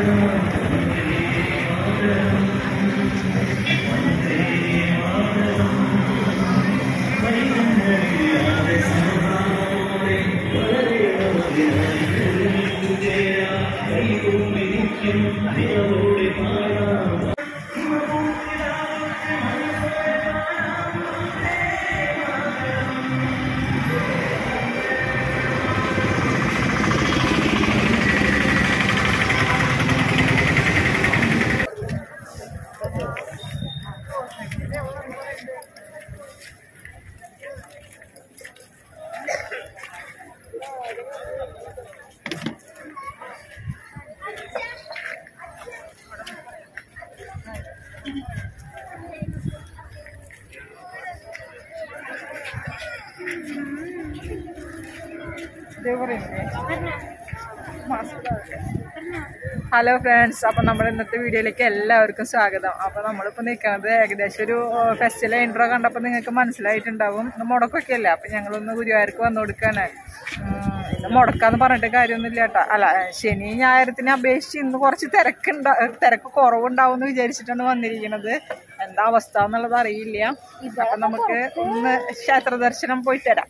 Hello friends അപ്പം നമ്മുടെ ഇന്നത്തെ വീഡിയോയിലേക്ക് എല്ലാവർക്കും സ്വാഗതം അപ്പം നമ്മളിപ്പോൾ നിൽക്കുന്നത് ഏകദേശം ഒരു ഫെസ്റ്റിവൽ ഇൻട്രോ കണ്ടപ്പോൾ നിങ്ങൾക്ക് മനസ്സിലായിട്ടുണ്ടാവും ഇന്ന് മുടക്കൊക്കെ അല്ലേ അപ്പം ഞങ്ങളൊന്ന് ഗുരുവായൂർക്ക് വന്നു കൊടുക്കാണ് ഉം, ഇന്ന് മുടക്കാന്ന് പറഞ്ഞിട്ട് കാര്യമൊന്നുമില്ല കേട്ടോ അല്ല ശനി ഞായരത്തിനെ അപേക്ഷിച്ച് ഇന്ന് കുറച്ച് തിരക്കുണ്ടാ തിരക്ക് കുറവുണ്ടാവും എന്ന് വിചാരിച്ചിട്ടാണ് വന്നിരിക്കുന്നത് എന്താ അവസ്ഥ എന്നുള്ളത് അറിയില്ല അപ്പം നമുക്ക് ഇന്ന് ക്ഷേത്ര ദർശനം പോയിട്ട് തരാം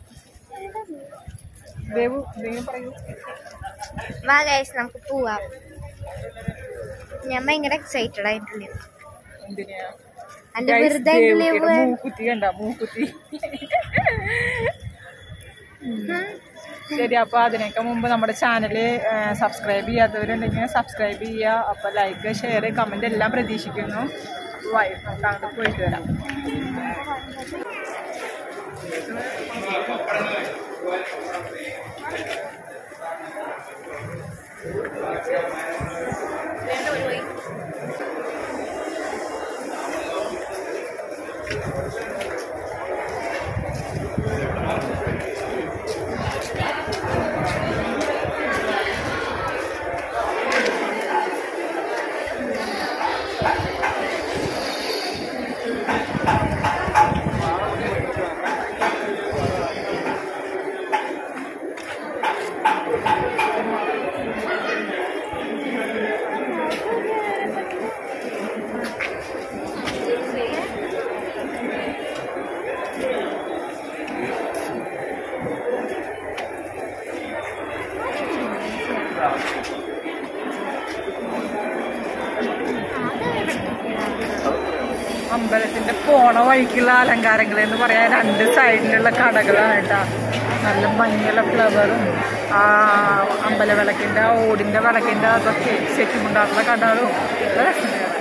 ദേവു ദേവു പറയൂ വാ ഗൈസ് നമുക്ക് പോവാം ഞാൻ ഭയങ്കര എക്സൈറ്റഡ് ആയിട്ടുണ്ട് എന്തിനാ അല്ല Guys, വെറുതെ ദേവുട്ടിയുടെ ആയിട്ടില്ലേ മൂക്കുത്തി കണ്ട മൂക്കുത്തി ശരി അപ്പൊ അതിനൊക്കെ മുമ്പ് നമ്മുടെ ചാനല് സബ്സ്ക്രൈബ് ചെയ്യാത്തവരുണ്ടെങ്കിൽ സബ്സ്ക്രൈബ് ചെയ്യുക അപ്പൊ ലൈക്ക് ഷെയർ കമന്റ് എല്ലാം പ്രതീക്ഷിക്കുന്നു അപ്പൊ വൈ- നമുക്ക് അങ്ങോട്ട് പോയിട്ട് വരാം അമ്പലത്തിന്റെ പോണ വഴിക്കുള്ള അലങ്കാരങ്ങൾ എന്ന് പറയാൻ രണ്ട് സൈഡിലുള്ള കടകളാണ് കേട്ടോ നല്ല ഭംഗിയുള്ള ഫ്ലവറും ആ അമ്പല വിളക്കിന്റെ ആ ഓടിന്റെ വിളക്കിന്റെ അതൊക്കെ സെറ്റുമുണ്ടാകുന്ന കടകളും നല്ല രസമുണ്ട് കാണാൻ.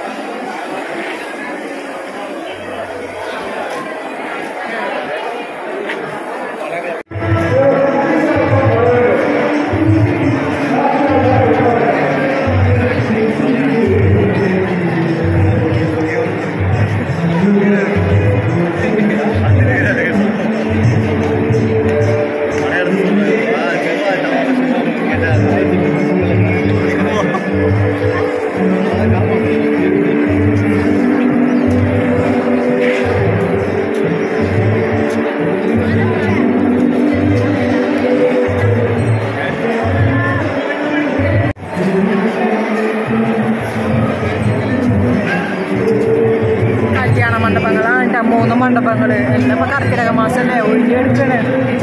കല്യാണ മണ്ഡപങ്ങളാണ് കേട്ടോ മൂന്ന് മണ്ഡപങ്ങള് എല്ലാം ഇപ്പൊ കർക്കിടക മാസല്ലേ ഒഴിഞ്ഞെടുക്കണേ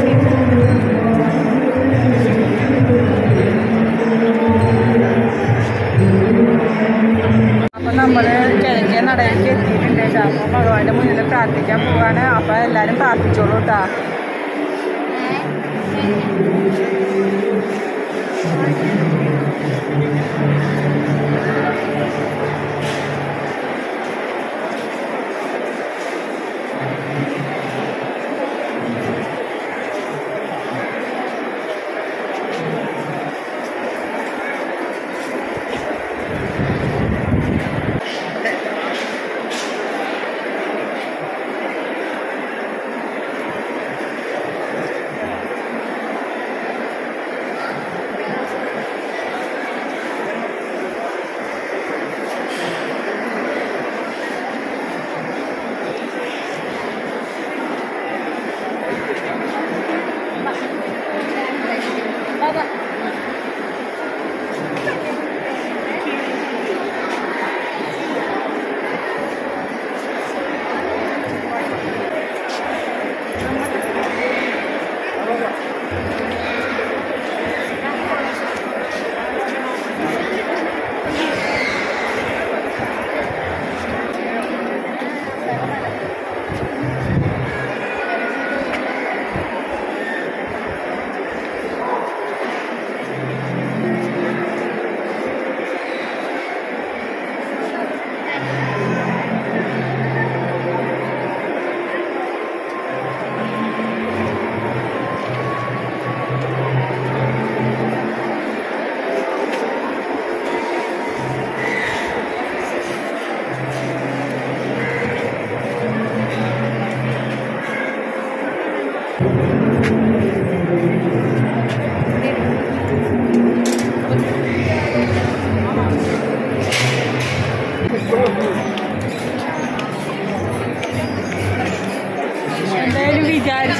അപ്പൊ നമ്മള് കിഴക്കേ നടയിലേക്ക് എത്തിയിട്ടുണ്ട് കേട്ടോ അപ്പൊ ഭഗവാന്റെ മുന്നിൽ പ്രാർത്ഥിക്കാൻ പോവാണ് അപ്പൊ എല്ലാരും പ്രാർത്ഥിച്ചോളൂ കേട്ടാ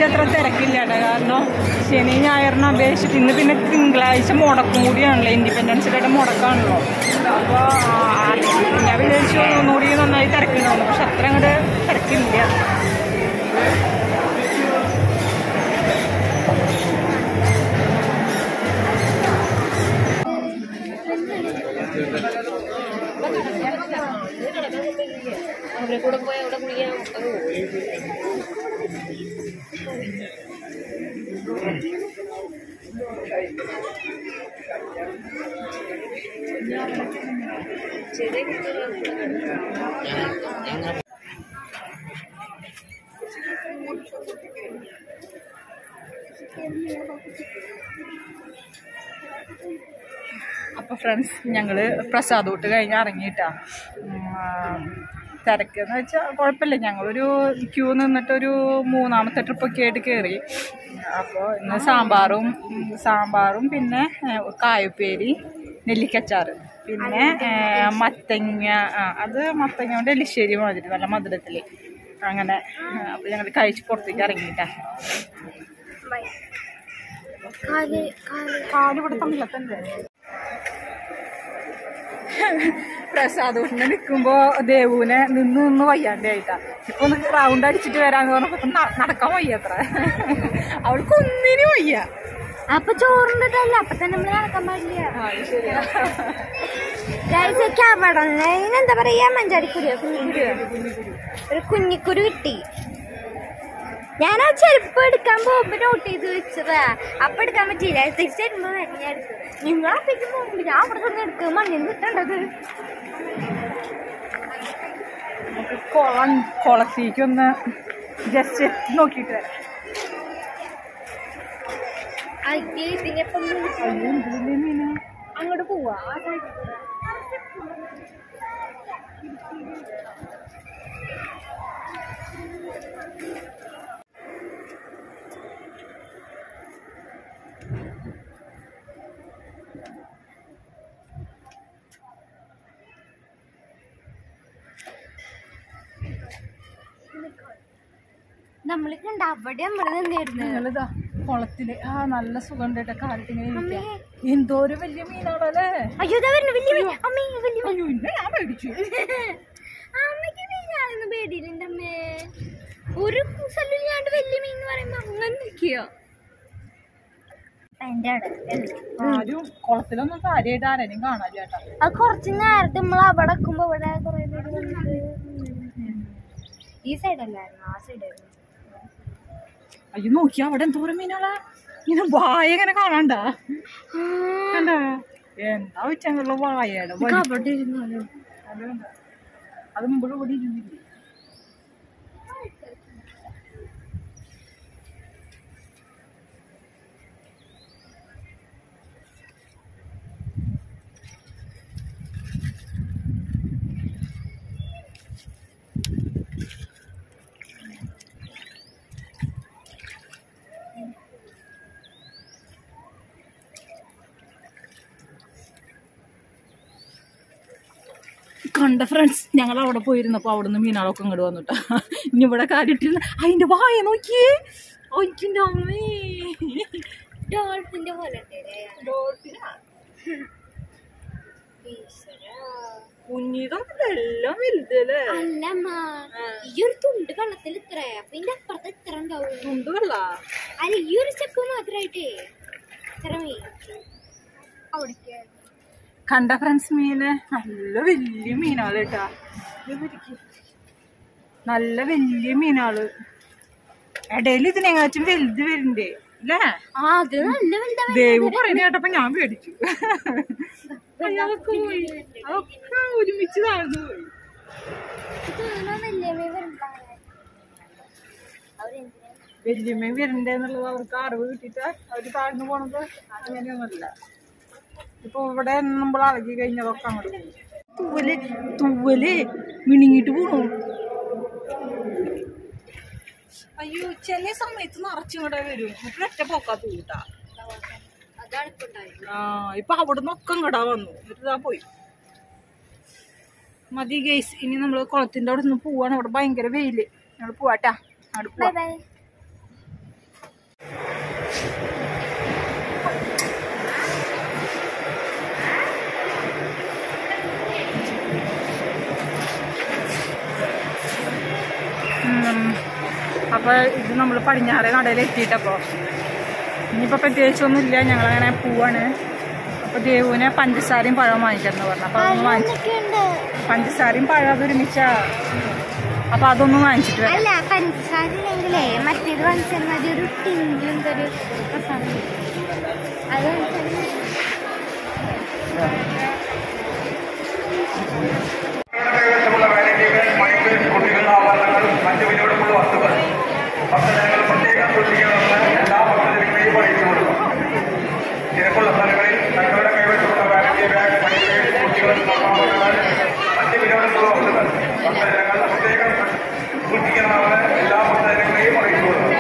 അത്ര തിരക്കില്ല കേട്ടോ കാരണം ശനി ഞായറിനെ അപേക്ഷിച്ചിട്ട് ഇന്ന് പിന്നെ തിങ്കളാഴ്ച മുടക്കും കൂടിയാണല്ലോ ഇൻഡിപെൻഡൻസ് ഡേയുടെ മുടക്കാണല്ലോ അപ്പോൾ ഞാൻ വിചാരിച്ചു ഒന്നുകൂടി നന്നായി തിരക്കുണ്ടാവുന്നു പക്ഷെ അത്ര അങ്ങോട്ട് തിരക്കില്ല അപ്പോൾ ഫ്രണ്ട്സ് ഞങ്ങൾ പ്രസാദ് തൊട്ട് കഴിഞ്ഞ് ഇറങ്ങിയിട്ടാ തിരക്കെന്ന് വെച്ചാൽ കുഴപ്പമില്ല ഞങ്ങളൊരു ക്യൂ നിന്നിട്ടൊരു മൂന്നാമത്തെ ട്രിപ്പൊക്കെ ആയിട്ട് കയറി അപ്പോൾ ഇന്ന് സാമ്പാറും ഉം, സാമ്പാറും പിന്നെ ഏഹ്, കായപ്പേരി നെല്ലിക്കച്ചാറ് പിന്നെ ഏഹ്, മത്തങ്ങ ആ, അത് മത്തങ്ങ കൊണ്ട് എലിശ്ശേരി മാതിരി നല്ല മധുരത്തിൽ അങ്ങനെ അപ്പോൾ ഞങ്ങൾ കഴിച്ച് പുറത്തേക്ക് ഇറങ്ങിയിട്ടാ കാല് കാല് കാലിവിടെ തമ്മിലത്തല്ലേ പ്രസാദ് ഉണ്ണ നിൽക്കുമ്പോ ദേവുവിനെ നിന്ന് നിന്ന് വയ്യാണ്ടായിട്ടാ ഇപ്പൊ ഒന്ന് റൗണ്ട് അടിച്ചിട്ട് വരാന്ന് പറഞ്ഞപ്പോ ഇപ്പൊ ന- നടക്കാൻ വയ്യ അത്ര അവൾക്ക് ഒന്നിനും വയ്യ അപ്പൊ ചോറുണ്ടല്ല അപ്പൊ തന്നെ നമ്മള് നടക്കാൻ പാടില്ല ആ, അത് ശരിയാ. എന്താ പറയാ മഞ്ചാടിക്കുരു കുഞ്ഞിക്കുരു ഒരു കുഞ്ഞിക്കുരു കിട്ടി ഞാൻ ആ ചെരുപ്പ് എടുക്കാൻ പോകുമ്പോ നോട്ട് ചെയ്ത് വെച്ചതാ അപ്പൊ എടുക്കാൻ പറ്റിയില്ല തിരിച്ചു വരുമ്പോ ഞാൻ എടുത്തത് നിങ്ങൾ അപ്പേക്ക് പോകുമ്പോ ഞാൻ അവിടെ തന്നെ എടുക്കുക മണ്ണിൽ കിട്ടേണ്ടത് നമുക്ക് കുളം കുളത്തേക്ക് ഒന്ന് ജസ്റ്റ് നോക്കിയിട്ട് വരാം ഇതിനെപ്പം അയ്യോ, എന്ത് വലിയ മീനാ. അങ്ങോട്ട് പോവാ ആ side കൂടെ. നമ്മള് കണ്ട അവിടെ നമ്മള് നിന്നിരുന്നു ഞങ്ങളിതാ കുളത്തില് ആ നല്ല സുഖം ഉണ്ടായിട്ട് കാലത്ത് ഇങ്ങനെ ഇരിക്കാം എന്തോരം വലിയ മീനാണല്ലേ അയ്യോ ഇതാ വരുന്നു വലിയ മീൻ അമ്മേ വലിയ മീൻ അയ്യോ ഇന്നെ ഞാൻ മേടിച്ചു അമ്മയ്ക്ക് മീനാണെന്ന് പേടിയില്ല എൻ്റെ അമ്മേ ഒരു സ്ഥലം ഞാൻ വലിയ മീൻ എന്ന് പറയുമ്പോ അങ്ങനെ നിൽക്കുകയോ എൻ്റെ ആരും കുളത്തിലൊന്നും കാര്യമായിട്ട് ആരെയും കാണാൻ ചേട്ടാ അത് കുറച്ച് നേരത്തെ നമ്മൾ അവിടെ വെക്കുമ്പോ ഇവിടെ കുറെ പേര് വന്നിട്ട് ഈ സൈഡല്ലായിരുന്നു ആ സൈഡായിരുന്നു അയ്യോ നോക്കി അവിടെ എന്തോരം മീനാളാ ഇങ്ങനെ വായ ഇങ്ങനെ കാണാണ്ടാ കണ്ടാ എന്താ വെച്ചാലുള്ള വായയുടെ വലി- അവിടെ ഇരുന്നാലും അത് കണ്ടോ? അത് മുമ്പോട്ട് ഇവിടെ ഇരുന്നില്ലേ കണ്ട ഫ്രണ്ട്സ് ഞങ്ങൾ അവിടെ പോയിരുന്നപ്പോ അവിടുന്ന് മീനാളൊക്കെ ഇങ്ങോട്ട് വന്നിട്ടാ ഇനി ഇവിടെ കാര്യട്ടിരുന്ന അതിന്റെ വായ നോക്കിയേ ഒയ്ക്കിന്റെ അമ്മേ ഡോൾഫിന്റെ പോലെ കുഞ്ഞിതൊന്നും എല്ലാം വലുതല്ലേ അല്ലമ്മ ഈ ഒരു തുണ്ട് വെള്ളത്തിൽ ഇത്ര അപ്പൊ ഇതിന്റെ അപ്പുറത്ത് ഇത്ര ഉണ്ടാവും ഉണ്ട് വെള്ള അല്ല ഈ ഒരു സ്റ്റെപ്പ് മാത്രായിട്ടേ ഇത്ര മീൻ അവിടേക്ക് കണ്ട ഫ്രണ്ട്സ് മീന് നല്ല വലിയ മീനാള് കേട്ടാ ഇത് പിടിക്ക്. നല്ല വലിയ മീനാള് ഇടയിൽ ഇതിനെങ്ങാച്ചും വലുത് വരുന്നുണ്ടേ അല്ലേ ആ അത് നല്ല വലുതാ ദേവ് പറയുന്ന കേട്ടപ്പോ ഞാൻ പേടിച്ചു അതൊക്കെ പോയി അതൊക്കെ ഒരുമിച്ച് താഴ്ന്നു പോയി തോന്നുന്നില്ലേ മീൻ വരണ്ടാ അവരെന്തിനാ വല്യമ്മയും വരണ്ടെന്നുള്ളത് അവർക്ക് അറിവ് കിട്ടിയിട്ട് അവര് താഴ്ന്നു പോണത് അങ്ങനെയൊന്നുമല്ല ഇപ്പൊ ഇവിടെ നമ്മൾ ഇളകി കഴിഞ്ഞതൊക്കെ അങ്ങോട്ട് പോകും തൂവല് തൂവല് മിണിങ്ങിട്ട് പോണു അയ്യോ ചില സമയത്ത് നിറച്ചിങ്ങടെ വരും ഇപ്പൊ ഒറ്റ പോക്കാ തൂട്ടാ അതാണ് ഇപ്പൊ ഉണ്ടായത് ആ ഇപ്പൊ അവിടെ നിന്നൊക്കെ ഇങ്ങടാ വന്നു എന്നിട്ട് ഇതാ പോയി മതി ഗേസ് ഇനി നമ്മള് കുളത്തിന്റെ അവിടെ നിന്ന് പോവാണ് അവിടെ ഭയങ്കര വെയില് ഞങ്ങൾ പോവാട്ടാ അവിടെ ബൈ പോവാ ബൈ അപ്പോൾ ഇത് നമ്മൾ പടിഞ്ഞാറേ നടയിൽ എത്തിയിട്ടപ്പോൾ ഇനിയിപ്പോൾ പ്രത്യേകിച്ചൊന്നും ഇല്ല ഞങ്ങളങ്ങനെ പോവാണ് അപ്പോൾ ദേവുവിനെ പഞ്ചസാരയും പഴവും വാങ്ങിക്കാമെന്ന് പറഞ്ഞു അപ്പോൾ അതൊന്ന് വാങ്ങിച്ചു അതൊക്കെയുണ്ട് പഞ്ചസാരയും പഴം അത് ഒരുമിച്ച അപ്പോൾ അതൊന്നും വാങ്ങിച്ചിട്ട് വരാം അല്ല പഞ്ചസാര ഇല്ലെങ്കിലേ മറ്റേത് വാങ്ങിച്ചാൽ മതി ഒരു ടിഞ്ചുണ്ട് ഒരു മസാല അത് വാങ്ങിച്ചാൽ മതി. കൈവശമുള്ള വാനിറ്റികൾ മയക്ക് കുട്ടികളുടെ ആഭരണങ്ങൾ മറ്റ് വിനോദമുള്ള വസ്തുക്കൾ ഭക്തജനങ്ങൾ പ്രത്യേകം സൂക്ഷിക്കണമെന്ന് എല്ലാ ഭക്തജനങ്ങളെയും അറിയിച്ചു കൊടുക്കും തിരക്കുള്ള സ്ഥലങ്ങളിൽ തങ്ങളുടെ കൈവശമുള്ള വാനിറ്റി ബാഗ് മയക്ക് കുട്ടികളുടെ ആഭരണങ്ങൾ മറ്റ് വിനോദമുള്ള വസ്തുക്കൾ ഭക്തജനങ്ങൾ പ്രത്യേകം സൂക്ഷിക്കണമെന്ന് എല്ലാ ഭക്തജനങ്ങളെയും അറിയിച്ചു കൊടുക്കും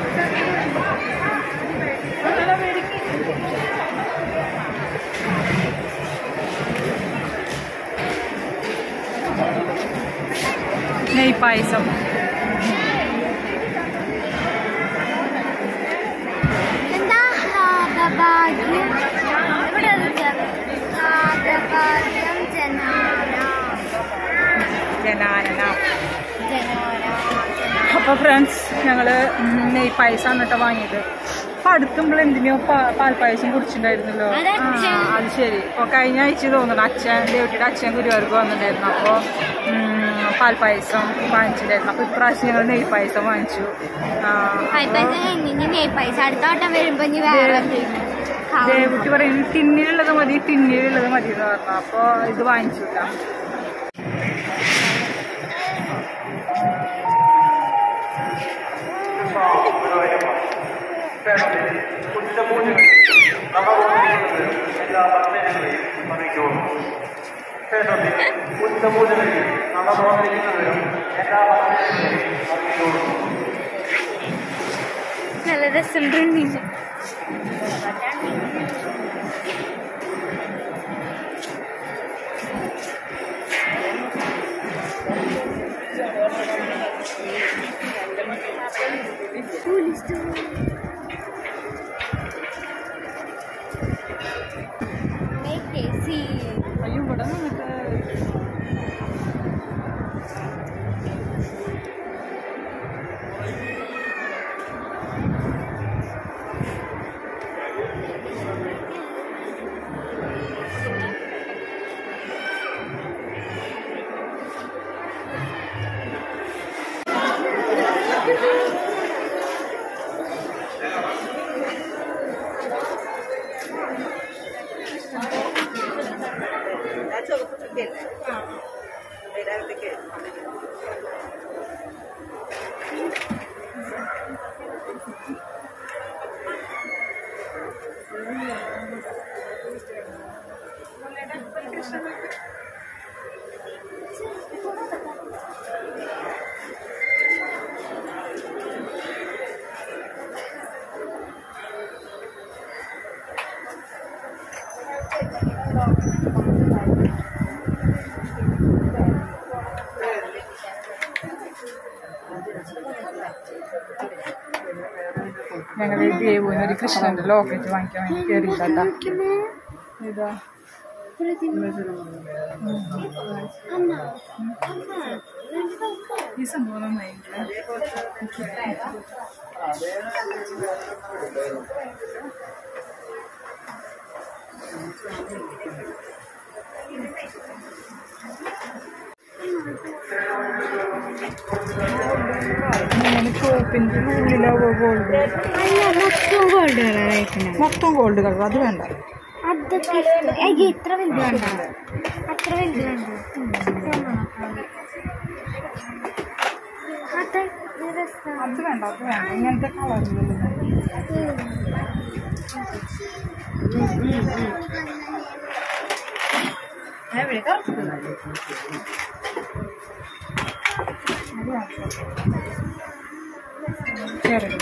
നെയ് പായസം എന്താ ഹാദഭാഗ്യം ഇവിടെ എഴുതിയത്. ഹാദഭാഗ്യം ജനാന ജനാന ജനാന അപ്പോൾ ഫ്രണ്ട്സ് ഞങ്ങൾ നെയ് പായസമാണ് കേട്ടോ വാങ്ങിയത് അപ്പം അടുത്തുമ്പോൾ എന്തിനോ പാ- പാൽപ്പായസം കുടിച്ചിട്ടുണ്ടായിരുന്നല്ലോ അത് അച്ഛൻ. ആ, അത് ശരി അപ്പോൾ കഴിഞ്ഞ ആഴ്ച തോന്നുന്നു അച്ഛൻ ദേവട്ടിയുടെ അച്ഛൻ ഗുരുവാർക്ക് വന്നിട്ടുണ്ടായിരുന്നു അപ്പോൾ പാൽപ്പായസം വാങ്ങിച്ചിട്ടുണ്ടായിരുന്നു അപ്പോൾ ഇപ്രാവശ്യം ഞങ്ങൾ നെയ് പായസം വാങ്ങിച്ചു ആ, പൈസ കഴിഞ്ഞ് നെയ് പൈസ അടുത്ത വട്ടം വരുമ്പോ ഇനി വേറെ എന്തെങ്കിലും കാണും. ദേവുട്ടി പറയുന്നത് ടിന്നിലുള്ളത് മതി ടിന്നിലുള്ളത് മതി എന്ന് പറഞ്ഞു അപ്പോൾ ഇത് വാങ്ങിച്ചു കേട്ടോ ഉച്ചപൂജകൾ നവോദിക്കുന്നത് എല്ലാ ഭക്തജനങ്ങളെയും അറിയിക്കുന്നു ഉച്ചപൂജകളിൽ നവബോധിക്കുന്നതിനും എല്ലാ ഭക്തജനങ്ങളെയും അറിയിക്കുന്നു നല്ല രസമുണ്ട് ഉണ്ണീന്. Make a scene. അയ്യോ ഇവിടെ നിന്നിട്ട് ഞങ്ങൾ ദേവുവിന് ഒരു കൃഷ്ണന്റെ ലോക്കറ്റ് വാങ്ങിക്കാൻ വേണ്ടി കയറിയിട്ടാ ഇതാ ഈ സംഭവം നന്നായില്ല ഇങ്ങനെ ചോപ്പിന്റെ ഉള്ളിലാവോ ഗോൾഡ് അല്ല മൊത്തം ഗോൾഡ് കളർ അയക്കണം മൊത്തം ഗോൾഡ് കളർ അത് വേണ്ട അതൊക്കെ ഇഷ്ടം. ഏയ് ഇത്ര വലുത് വേണ്ട അത്ര വലുത് വേണ്ട അതെ ഇത് രസാ. അത് വേണ്ട അത് വേണ്ട ഇങ്ങനത്തെ കളറിലുള്ള ശരി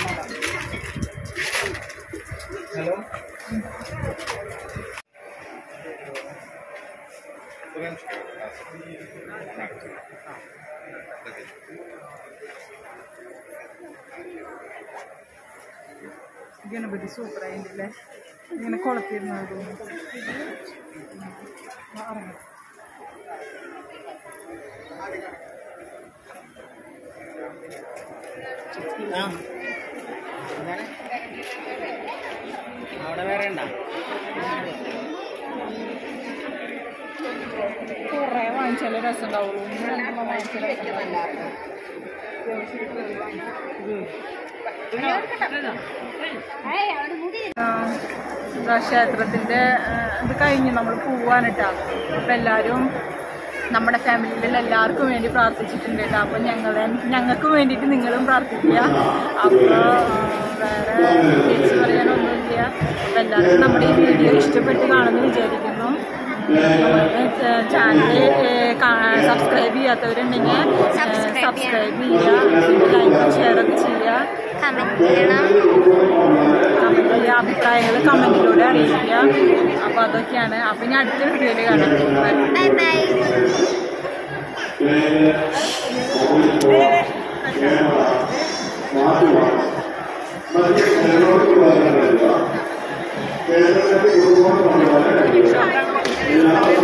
ഗണപതി സൂപ്പറായിട്ടില്ലേ ഇങ്ങനെ കുളത്തിരുന്നത് തോന്നുന്നു ആ, ഇറങ്ങ്. അവിടെ വേറെ ഉണ്ടോ കുറേ വാങ്ങിച്ചാലേ രസം ഉണ്ടാവുള്ളൂ ഒന്ന് രണ്ടെണ്ണം വാങ്ങിച്ചാലേ ആ, ഇതാ ക്ഷേത്രത്തിന്റെ ആ, ഇത് കഴിഞ്ഞ് നമ്മൾ പോവാനിട്ടാ അപ്പൊ എല്ലാരും നമ്മുടെ ഫാമിലിയിലുള്ള എല്ലാവർക്കും വേണ്ടി പ്രാർത്ഥിച്ചിട്ടുണ്ട് കേട്ടോ അപ്പൊ ഞങ്ങളെ ഞങ്ങൾക്ക് വേണ്ടിയിട്ട് നിങ്ങളും പ്രാർത്ഥിക്കുക അപ്പോൾ വേറെ പ്രത്യേകിച്ച് പറയാനൊന്നുമില്ല അപ്പൊ എല്ലാവർക്കും നമ്മുടെ ഈ വീഡിയോ ഇഷ്ടപ്പെട്ട് കാണുമെന്ന് വിചാരിക്കുന്നു ചാനൽ സബ്സ്ക്രൈബ് ചെയ്യാത്തവരുണ്ടെങ്കിൽ Subscribe സബ്സ്ക്രൈബ് ചെയ്യുക ലൈക്ക് ഷെയർ ഒക്കെ ചെയ്യുക കമന്റ് ചെയ്യണം കമന്റ് ചെയ്യുക അഭിപ്രായങ്ങൾ കമന്റിലൂടെ അറിയിക്കുക അപ്പോൾ അതൊക്കെയാണ് അപ്പോൾ ഇനി അടുത്ത വീഡിയോയിൽ കാണാം Bye. ബൈ ബൈ കേരളത്തിൽ